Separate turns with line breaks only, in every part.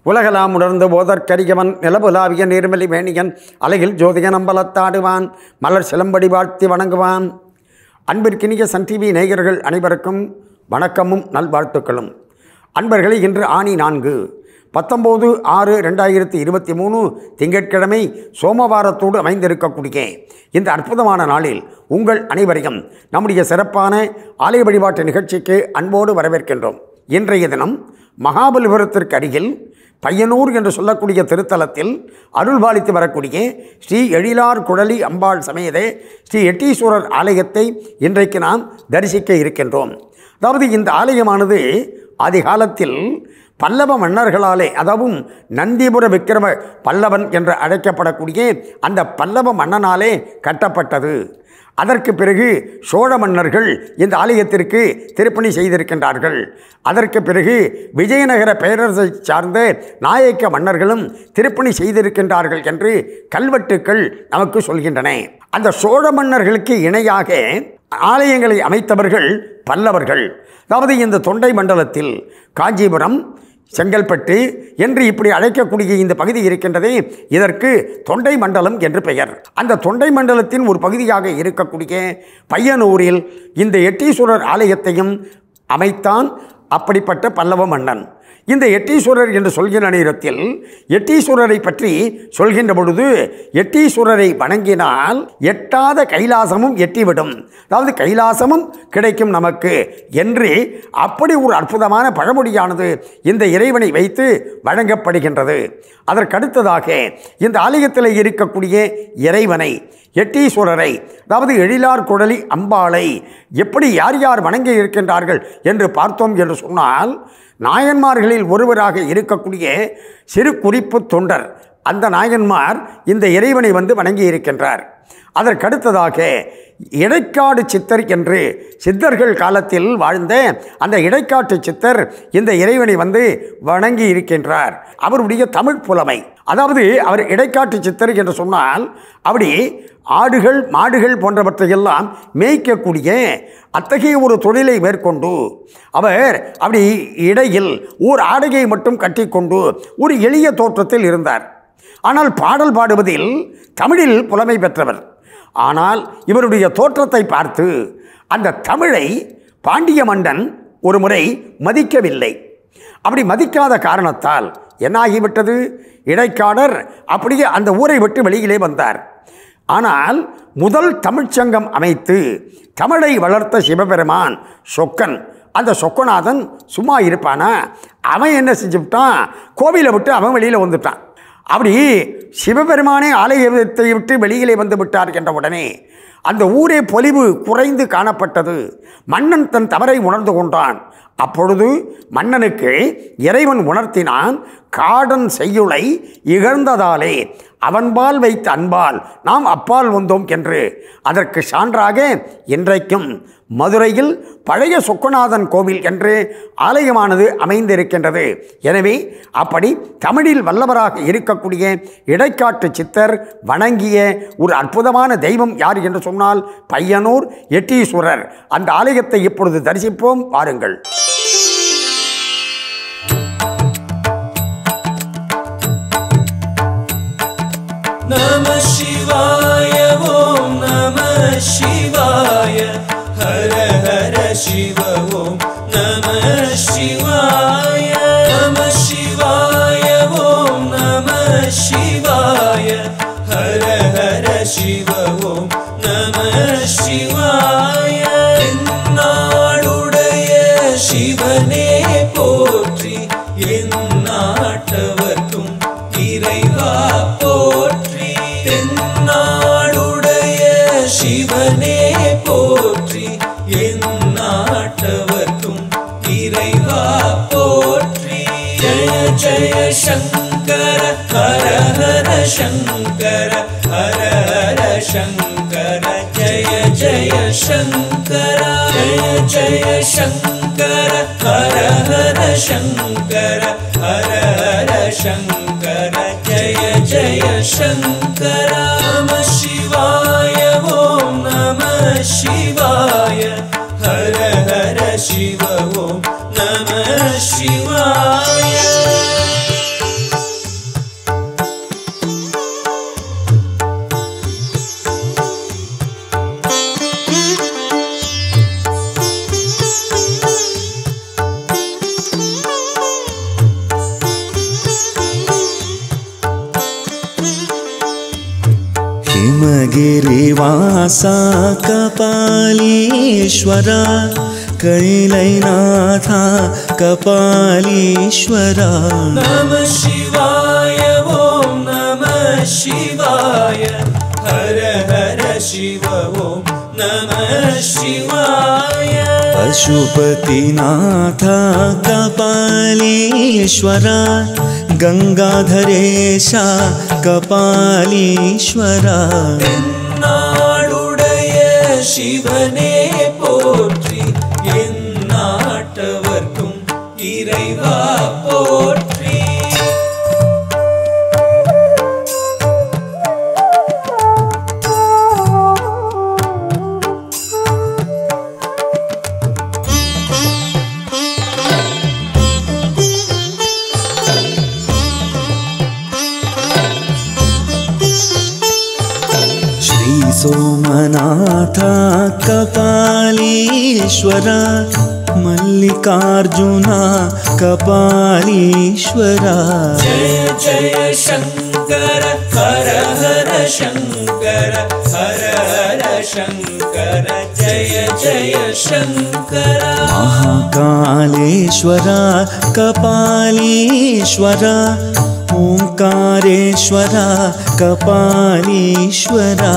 உலகலாம் உணர்ந்து போதற்கரியவன் நிலவுலாவிய நீர்மலி வேணியன் அலையில் ஜோதிகன் அம்பலத்தாடுவான் மலர் சிலம்படி வாழ்த்தி வணங்குவான் அன்பிற்கினிய சன் டிவி நேயர்கள் அனைவருக்கும் வணக்கமும் நல்வாழ்த்துக்களும் அன்பர்களே இன்று ஆணி நான்கு பத்தொம்போது ஆறு ரெண்டாயிரத்தி இருபத்தி மூணு திங்கட்கிழமை சோமவாரத்தோடு அமைந்திருக்கக்கூடிய இந்த அற்புதமான நாளில் உங்கள் அனைவரையும் நம்முடைய சிறப்பான ஆலய வழிபாட்டு நிகழ்ச்சிக்கு அன்போடு வரவேற்கின்றோம் இன்றைய தினம் மகாபலிபுரத்திற்கு அருகில் பையனூர் என்று சொல்லக்கூடிய திருத்தலத்தில் அருள்பாலித்து வரக்கூடிய ஸ்ரீ எழிலார் குழலி அம்பாள் சமேத ஸ்ரீ எட்டீஸ்வரர் ஆலயத்தை இன்றைக்கு நாம் தரிசிக்க இருக்கின்றோம் அதாவது இந்த ஆலயமானது ஆதிகாலத்தில் பல்லவ மன்னர்களாலே அதாவது நந்திபுர விக்கிரம பல்லவன் என்று அழைக்கப்படக்கூடிய அந்த பல்லவ மன்னனாலே கட்டப்பட்டது அதற்கு பிறகு சோழ மன்னர்கள் இந்த ஆலயத்திற்கு திருப்பணி செய்திருக்கின்றார்கள் அதற்கு பிறகு விஜயநகர பேரரசை சார்ந்த நாயக்க மன்னர்களும் திருப்பணி செய்திருக்கின்றார்கள் என்று கல்வெட்டுக்கள் நமக்கு சொல்கின்றன அந்த சோழ மன்னர்களுக்கு இணையாக ஆலயங்களை அமைத்தவர்கள் பல்லவர்கள் அதாவது இந்த தொண்டை மண்டலத்தில் காஞ்சிபுரம் செங்கல்பட்டு என்று இப்படி அழைக்கக்கூடிய இந்த பகுதி இருக்கின்றதே இதற்கு தொண்டை மண்டலம் என்று பெயர் அந்த தொண்டை மண்டலத்தின் ஒரு பகுதியாக இருக்கக்கூடிய பையனூரில் இந்த எட்டீஸ்வரர் ஆலயத்தையும் அமைத்தான் அப்படிப்பட்ட பல்லவ மன்னன் இந்த எட்டீஸ்வரர் என்று சொல்கிற நேரத்தில் எட்டீஸ்வரரை பற்றி சொல்கின்ற பொழுது எட்டீஸ்வரரை வணங்கினால் எட்டாத கைலாசமும் எட்டிவிடும் அதாவது கைலாசமும் கிடைக்கும் நமக்கு என்று அப்படி ஒரு அற்புதமான பழமொழியானது இந்த இறைவனை வைத்து வழங்கப்படுகின்றது அதற்கடுத்ததாக இந்த ஆலயத்தில் இருக்கக்கூடிய இறைவனை எட்டீஸ்வரரை அதாவது எழிலார் குழலி அம்பாளை எப்படி யார் யார் வணங்கி இருக்கின்றார்கள் என்று பார்த்தோம் என்று சொன்னால் நாயன்மார்களில் ஒருவராக இருக்கக்கூடிய சிறு குறிப்பு தொண்டர் அந்த நாயன்மார் இந்த இறைவனை வந்து வணங்கி இருக்கின்றார் அதற்கடுத்ததாக இடைக்காடு சித்தர் என்று சித்தர்கள் காலத்தில் வாழ்ந்த அந்த இடைக்காட்டு சித்தர் இந்த இறைவனை வந்து வணங்கி இருக்கின்றார் அவருடைய தமிழ் புலமை அதாவது அவர் இடைக்காட்டு சித்தர் என்று சொன்னால் அப்படி ஆடுகள் மாடுகள் போன்றவற்றையெல்லாம் மேய்க்கக்கூடிய அத்தகைய ஒரு தொழிலை மேற்கொண்டு அவர் அப்படி இடையில் ஓர் ஆடையை மட்டும் கட்டிக்கொண்டு ஒரு எளிய தோற்றத்தில் இருந்தார் ஆனால் பாடல் பாடுவதில் தமிழில் புலமை பெற்றவர் ஆனால் இவருடைய தோற்றத்தை பார்த்து அந்த தமிழை பாண்டிய மன்னன் ஒரு முறை மதிக்கவில்லை அப்படி மதிக்காத காரணத்தால் என்ன ஆகிவிட்டது இடைக்காடர் அப்படியே அந்த ஊரை விட்டு வெளியிலே வந்தார் ஆனால் முதல் தமிழ்ச்சங்கம் அமைத்து தமிழை வளர்த்த சிவபெருமான் சொக்கன் அந்த சொக்கநாதன் சும்மா இருப்பானா அவன் என்ன செஞ்சுவிட்டான் கோவிலை விட்டு அவன் வெளியில் வந்துட்டான் அப்படி சிவபெருமானே ஆலயத்தை விட்டு வெளியிலே வந்து விட்டார் என்ற உடனே அந்த ஊரே பொலிவு குறைந்து காணப்பட்டது மன்னன் தன் தவறை உணர்ந்து கொண்டான் அப்பொழுது மன்னனுக்கு இறைவன் உணர்த்தினான் காடன் செய்யுளை இகழ்ந்ததாலே அவன்பால் வைத்த அன்பால் நாம் அப்பால் வந்தோம் என்று அதற்கு சான்றாக இன்றைக்கும் மதுரையில் பழைய சொக்கநாதன் கோவில் என்று ஆலயமானது அமைந்திருக்கின்றது எனவே அப்படி தமிழில் வல்லவராக இருக்கக்கூடிய இடைக்காட்டு சித்தர் வணங்கிய ஒரு அற்புதமான தெய்வம் யார் என்று சொன்னால் பையனூர் எட்டீஸ்வரர் அந்த ஆலயத்தை இப்பொழுது தரிசிப்போம் வாருங்கள்
நம சிவாய ஓம் நம சிவாய ஹர ஹர சிவ ஓம் நம சிவாய நம சிவாய ஓம் நம சிவாய ஹர ஹர சிவ ஓம் நம சிவாய நாடுடைய சிவனே போற்றி என் நாட்டவர்க்கும் இறைவா போற்றி தென்னாடுடைய சிவனே போற்றி என் நாட்டவர்க்கும் இறைவா போற்றி ஜய ஜய சங்கர ஹர ஹர சங்கர ஹர ஹர சங்கர ஜய ஜய சங்கர ஜய ஜய சங்கர ஹர ஹர சங்கர ஹர ஹர சங்கர ஜய ஜய சங்கர நம சிவாய ஓம் நம சிவாய ஹர ஹர சிவ ஓம் நம சிவாய
गिरिवासा कपालीश्वरा कैलैनाथा कपालीश्वरा
நம சிவாய ஓம் நம சிவாய ஹர ஹர சிவ ஓம் நம சிவாய
पशुपतिनाथा कपालीश्वरा गङ्गाधरेशा कपालीश्वरा
நாடுடைய சிவனே போற்றி என் நாட்டவர்க்கும் இறைவா போற்றி
श्रीसोमनाथा कपालीश्वरा मल्लिकार्जुना कपालीश्वरा
जय जय शङ्कर हर हर शङ्कर हर हर शङ्कर जय जय शङ्कर
महाकालेश्वरा कपालीश्वरा ओङ्कारेश्वरा कपालीश्वरा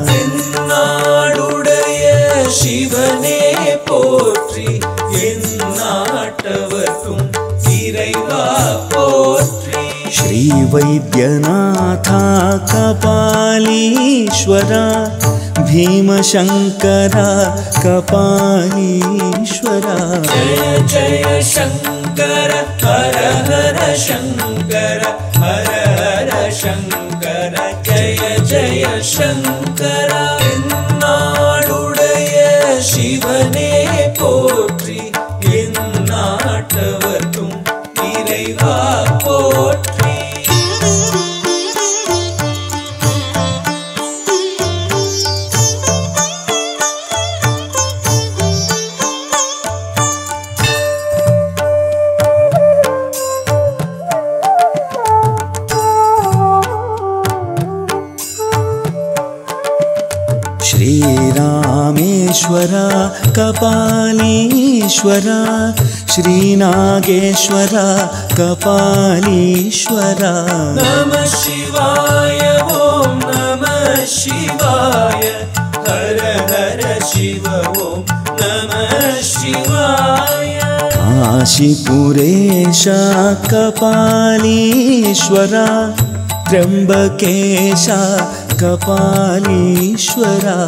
நாடுடைய சிவனே போற்றி என் நாட்டவர்க்கும் இறைவா போற்றி
श्रीवैद्यनाथा कपालीश्वरा भीमशङ्करा कपालीश्वरा
जय जय शङ्कर हर हर शङ्कर हर हर शङ्कर जय जय शङ्कर நாடுடைய சிவனே போற்றி என் நாட்டவர்க்கும் இறைவா போற்றி
श्रीरामेश्वरा कपालीश्वरा श्रीनागेश्वरा कपालीश्वरा
நம சிவாய ஓம் நம சிவாய ஹர ஹர சிவ ஓம் நம சிவாய
काशीपुरेशा कपालीश्वरा त्र्यम्बकेशा कपालीश्वरा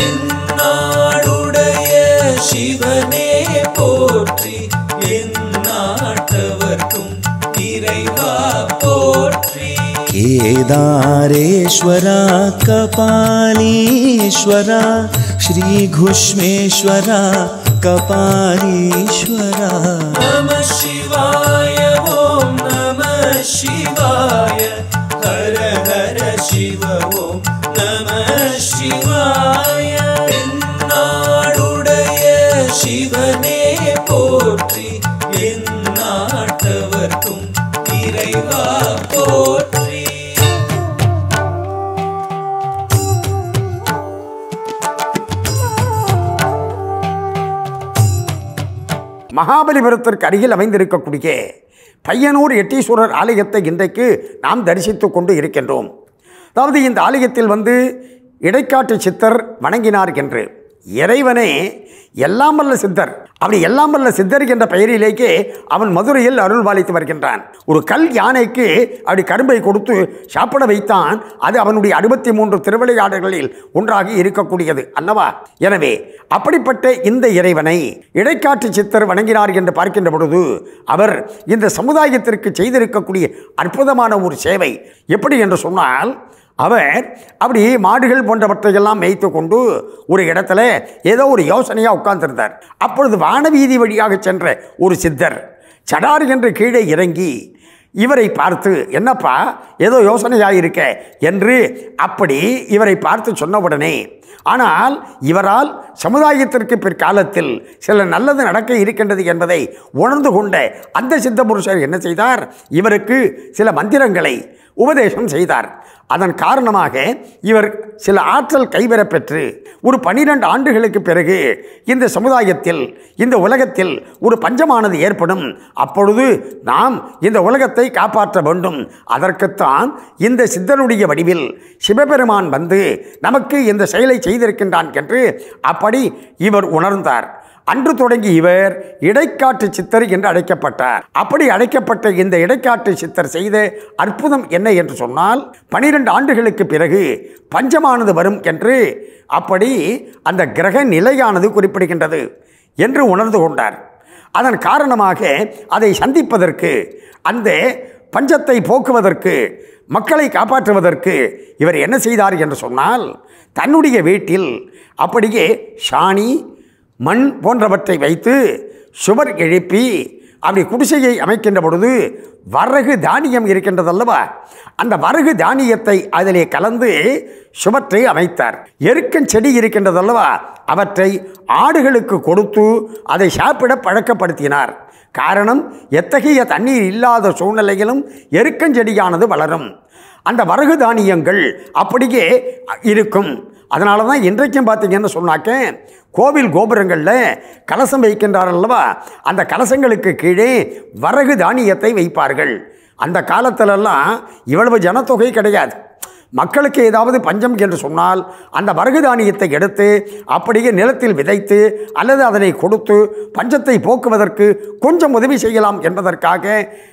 நாடுடைய சிவனே போற்றி என் நாட்டவர்க்கும் இறைவா போற்றி
केदारेश्वरा कपालीश्वरा श्रीघुष्मेश्वरा कपालीश्वरा
நம சிவாய ஓம் நம சிவாய ஹர ஹர சிவ ஓம் நம சிவாய நாடுடைய சிவனே போற்றி என் நாட்டவர்க்கும் இறைவா போற்றி
மகாபலிபுரத்திற்கு அருகில் அமைந்திருக்கக்கூடிய பையனூர் எட்டீஸ்வரர் ஆலயத்தை இன்றைக்கு நாம் தரிசித்து கொண்டு இருக்கின்றோம் அதாவது இந்த ஆலயத்தில் வந்து இடைக்காட்டு சித்தர் வணங்கினார் என்று இறைவனே எல்லாம் வல்ல சித்தர் அப்படி எல்லாம் வல்ல சித்தர் என்ற பெயரிலேயே அவன் மதுரையில் அருள் பாலித்து வருகின்றான் ஒரு கல் யானைக்கு அப்படி கரும்பை கொடுத்து சாப்பிட வைத்தான் அது அவனுடைய அறுபத்தி மூன்று திருவிளையாடல்களில் ஒன்றாக இருக்கக்கூடியது அல்லவா எனவே அப்படிப்பட்ட இந்த இறைவனை இடைக்காட்டு சித்தர் வணங்கினார் என்று பார்க்கின்ற பொழுது அவர் இந்த சமுதாயத்திற்கு செய்திருக்கக்கூடிய அற்புதமான ஒரு சேவை எப்படி என்று சொன்னால் அவர் அப்படி மாடுகள் போன்றவற்றையெல்லாம் மேய்த்து கொண்டு ஒரு இடத்துல ஏதோ ஒரு யோசனையாக உட்கார்ந்திருந்தார் அப்பொழுது வானவீதி வழியாக சென்ற ஒரு சித்தர் சடார் என்று கீழே இறங்கி இவரை பார்த்து என்னப்பா ஏதோ யோசனையாக இருக்க என்று அப்படி இவரை பார்த்து சொன்ன உடனே ஆனால் இவரால் சமுதாயத்திற்கு பிற்காலத்தில் சில நல்லது நடக்க இருக்கின்றது என்பதை உணர்ந்து கொண்ட அந்த சித்த புருஷர் என்ன செய்தார் இவருக்கு சில மந்திரங்களை உபதேசம் செய்தார் அதன் காரணமாக இவர் சில ஆற்றல் கைவரப் பெற்று ஒரு பனிரெண்டு ஆண்டுகளுக்கு பிறகு இந்த சமுதாயத்தில் இந்த உலகத்தில் ஒரு பஞ்சமானது ஏற்படும் அப்பொழுது நாம் இந்த உலகத்தை காப்பாற்ற வேண்டும் அதற்குத்தான் இந்த சித்தனுடைய வடிவில் சிவபெருமான் வந்து நமக்கு இந்த செயலை செய்திருக்கின்றான் என்று அப்படி இவர் உணர்ந்தார் அன்று தொடங்கி இவர் இடைக்காட்டு சித்தர் என்று அழைக்கப்பட்டார் அப்படி அழைக்கப்பட்ட இந்த இடைக்காட்டு சித்தர் செய்த அற்புதம் என்ன என்று சொன்னால் பனிரெண்டு ஆண்டுகளுக்கு பிறகு பஞ்சமானது வரும் என்று அப்படி அந்த கிரக நிலையானது குறிப்பிடுகின்றது என்று உணர்ந்து கொண்டார் அதன் காரணமாக அதை சந்திப்பதற்கு அந்த பஞ்சத்தை போக்குவதற்கு மக்களை காப்பாற்றுவதற்கு இவர் என்ன செய்தார் என்று சொன்னால் தன்னுடைய வீட்டில் அப்படியே சாணி மண் போன்றவற்றை வைத்து சுவர் எழுப்பி அப்படி குடிசையை அமைக்கின்ற பொழுது வரகு தானியம் இருக்கின்றதல்லவா அந்த வரகு தானியத்தை அதிலே கலந்து சுவற்றை அமைத்தார் எருக்கன் செடி இருக்கின்றதல்லவா அவற்றை ஆடுகளுக்கு கொடுத்து அதை சாப்பிட பழக்கப்படுத்தினார் காரணம் எத்தகைய தண்ணீர் இல்லாத சூழ்நிலையிலும் எருக்கஞ்செடியானது வளரும் அந்த வரகு தானியங்கள் அப்படியே இருக்கும் அதனால தான் இன்றைக்கும் பார்த்தீங்கன்னு சொன்னாக்க கோவில் கோபுரங்களில் கலசம் வைக்கின்றார் அல்லவா அந்த கலசங்களுக்கு கீழே வரகு தானியத்தை வைப்பார்கள் அந்த காலத்திலெல்லாம் இவ்வளவு ஜனத்தொகை கிடையாது மக்களுக்கு ஏதாவது பஞ்சம் என்று சொன்னால் அந்த வரகு தானியத்தை எடுத்து அப்படியே நிலத்தில் விதைத்து அல்லது அதனை கொடுத்து பஞ்சத்தை போக்குவதற்கு கொஞ்சம் உதவி செய்யலாம் என்பதற்காக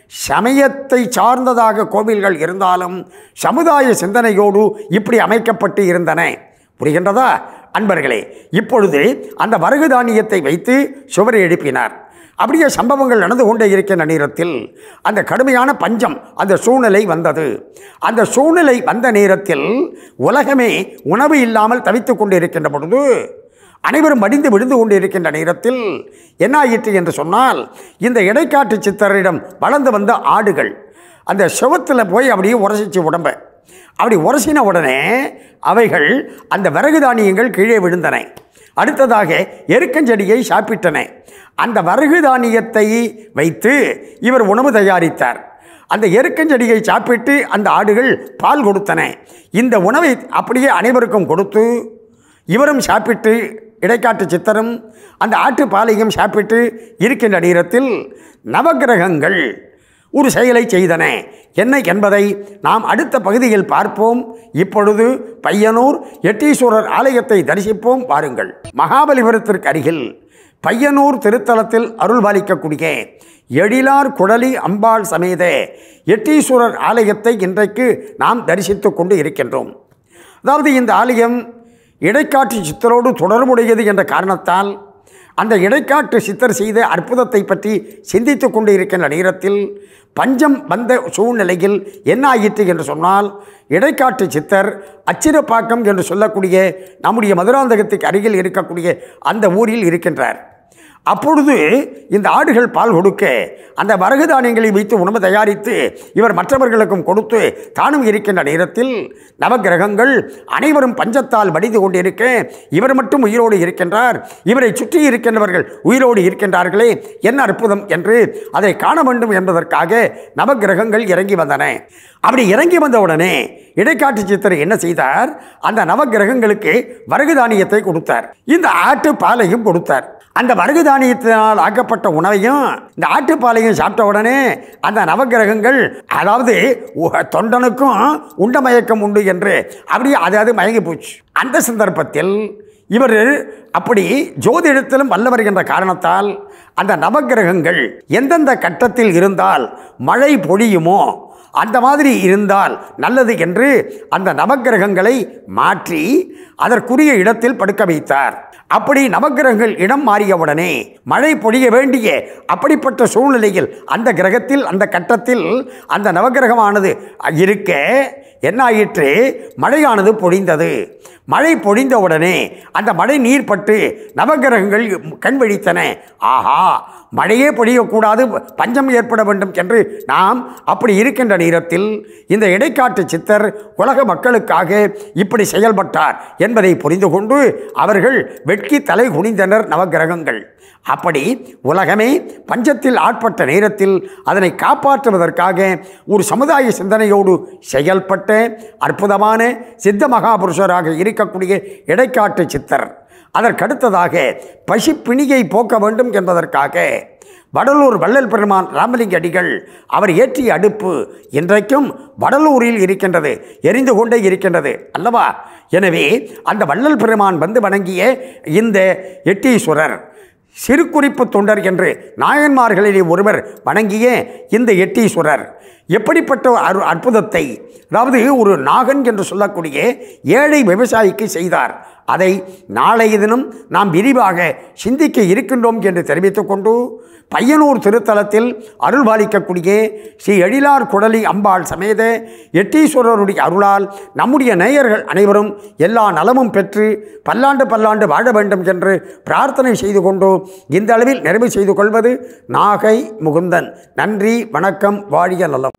சமயத்தை சார்ந்ததாக கோவில்கள் இருந்தாலும் சமுதாய சிந்தனையோடு இப்படி அமைக்கப்பட்டு இருந்தன புரிகின்றதா அன்பர்களே இப்பொழுது அந்த வரகு தானியத்தை வைத்து சுவரை எழுப்பினார் அப்படியே சம்பவங்கள் நடந்து கொண்டே இருக்கின்ற நேரத்தில் அந்த கடுமையான பஞ்சம் அந்த சூழ்நிலை வந்தது அந்த சூழ்நிலை வந்த நேரத்தில் உலகமே உணவு இல்லாமல் தவித்து கொண்டு இருக்கின்ற பொழுது அனைவரும் மடிந்து விழுந்து கொண்டு இருக்கின்ற நேரத்தில் என்ன ஆயிற்று என்று சொன்னால் இந்த இடைக்காட்டு சித்தரிடம் வளர்ந்து வந்த ஆடுகள் அந்த செவத்தில் போய் அப்படியே உரசிச்சு உடம்ப அப்படி உரசின உடனே அவைகள் அந்த விறகு தானியங்கள் கீழே விழுந்தன அடுத்ததாக எருக்கஞ்செடியை சாப்பிட்டன அந்த வரகு தானியத்தை வைத்து இவர் உணவு தயாரித்தார் அந்த எருக்கஞ்செடியை சாப்பிட்டு அந்த ஆடுகள் பால் கொடுத்தன இந்த உணவை அப்படியே அனைவருக்கும் கொடுத்து இவரும் சாப்பிட்டு இடைக்காட்டு சித்தரும் அந்த ஆட்டு பாலையும் சாப்பிட்டு இருக்கின்ற நேரத்தில் நவக்கிரகங்கள் ஒரு செயலை செய்தன என்ன என்பதை நாம் அடுத்த பகுதியில் பார்ப்போம் இப்பொழுது பையனூர் எட்டீஸ்வரர் ஆலயத்தை தரிசிப்போம் வாருங்கள் மகாபலிபுரத்திற்கு அருகில் பையனூர் திருத்தலத்தில் அருள்பாலிக்கக்கூடிய எழிலார் குடலி அம்பாள் சமேத எட்டீஸ்வரர் ஆலயத்தை இன்றைக்கு நாம் தரிசித்து கொண்டு இருக்கின்றோம் அதாவது இந்த ஆலயம் இடைக்காட்டு சித்தரோடு தொடர்புடையது என்ற காரணத்தால் அந்த இடைக்காட்டு சித்தர் செய்த அற்புதத்தை பற்றி சிந்தித்து கொண்டு இருக்கின்ற நேரத்தில் பஞ்சம் வந்த சூழ்நிலையில் என்ன ஆயிற்று என்று சொன்னால் இடைக்காட்டு சித்தர் அச்சிரப்பாக்கம் என்று சொல்லக்கூடிய நம்முடைய மதுராந்தகத்துக்கு அருகில் இருக்கக்கூடிய அந்த ஊரில் இருக்கின்றார் அப்பொழுது இந்த ஆடுகள் பால் கொடுக்க அந்த வரகு தானியங்களை வைத்து உணவு தயாரித்து இவர் மற்றவர்களுக்கும் கொடுத்து தானும் இருக்கின்ற நேரத்தில் நவக்கிரகங்கள் அனைவரும் பஞ்சத்தால் வடிந்து கொண்டிருக்க இவர் மட்டும் உயிரோடு இருக்கின்றார் இவரை சுற்றி இருக்கின்றவர்கள் உயிரோடு இருக்கின்றார்களே என்ன அற்புதம் என்று அதை காண வேண்டும் என்பதற்காக நவக்கிரகங்கள் இறங்கி வந்தன அப்படி இறங்கி வந்த உடனே இடைக்காட்டு சித்தர் என்ன செய்தார் அந்த நவக்கிரகங்களுக்கு வரகு தானியத்தை கொடுத்தார் இந்த ஆட்டு பாலையும் கொடுத்தார் அந்த வரகு தானியத்தினால் ஆக்கப்பட்ட உணவையும் இந்த ஆட்டுப்பாலையும் சாப்பிட்ட உடனே அந்த நவக்கிரகங்கள் அதாவது உ- தொண்டனுக்கும் உண்ட மயக்கம் உண்டு என்று அப்படியே அது அது மயங்கி போச்சு அந்த சந்தர்ப்பத்தில் இவர் அப்படி ஜோதிடத்திலும் வல்லவர் என்ற காரணத்தால் அந்த நவக்கிரகங்கள் எந்தெந்த கட்டத்தில் இருந்தால் மழை பொழியுமோ அந்த மாதிரி இருந்தால் நல்லது என்று அந்த நவக்கிரகங்களை மாற்றி அதற்குரிய இடத்தில் படுக்க வைத்தார் அப்படி நவக்கிரகங்கள் இடம் மாறியவுடனே மழை பொழிய வேண்டிய அப்படிப்பட்ட சூழ்நிலையில் அந்த கிரகத்தில் அந்த கட்டத்தில் அந்த நவக்கிரகமானது இருக்க என்னாயிற்று மழையானது பொழிந்தது மழை பொழிந்த உடனே அந்த மழை நீர் பட்டு நவகிரகங்கள் கண் விழித்தன ஆஹா மழையே பொழியக்கூடாது பஞ்சம் ஏற்பட வேண்டும் என்று நாம் அப்படி இருக்கின்ற நேரத்தில் இந்த இடைக்காட்டு சித்தர் உலக மக்களுக்காக இப்படி செயல்பட்டார் என்பதை புரிந்து கொண்டு அவர்கள் வெட்கி தலை குனிந்தனர் நவகிரகங்கள் அப்படி உலகமே பஞ்சத்தில் ஆட்பட்ட நேரத்தில் அதனை காப்பாற்றுவதற்காக ஒரு சமுதாய சிந்தனையோடு செயல்பட்ட அற்புதமான சித்த மகாபுருஷராக இருக்கக்கூடிய இடைக்காட்டு சித்தர் அதற்கடுத்ததாக பசிப்பிணியை போக்க வேண்டும் என்பதற்காக வடலூர் வள்ளல் பெருமான் ராமலிங்க அடிகள் அவர் ஏற்றிய அடுப்பு இன்றைக்கும் வடலூரில் இருக்கின்றது எரிந்து கொண்டே இருக்கின்றது அல்லவா எனவே அந்த வள்ளல் பெருமான் வந்து வணங்கிய இந்த எட்டீஸ்வரர் சிறு குறிப்பு தொண்டர் என்று நாயன்மார்களிலே ஒருவர் வணங்கிய இந்த எட்டீஸ்வரர் எப்படிப்பட்ட அரு அற்புதத்தை அதாவது ஒரு நாகன் என்று சொல்லக்கூடிய ஏழை விவசாயிக்கு செய்தார் அதை நாளைய தினம் நாம் விரிவாக சிந்திக்க இருக்கின்றோம் என்று தெரிவித்துக் கொண்டு பையனூர் திருத்தலத்தில் அருள்பாலிக்கக்கூடிய ஸ்ரீ எழிலார் குடலி அம்பாள் சமேத எட்டீஸ்வரருடைய அருளால் நம்முடைய நேயர்கள் அனைவரும் எல்லா நலமும் பெற்று பல்லாண்டு பல்லாண்டு வாழ வேண்டும் என்று பிரார்த்தனை செய்து கொண்டு இந்த அளவில் நிறைவு செய்து கொள்வது நாகை முகுந்தன் நன்றி வணக்கம் வாழிய நலம்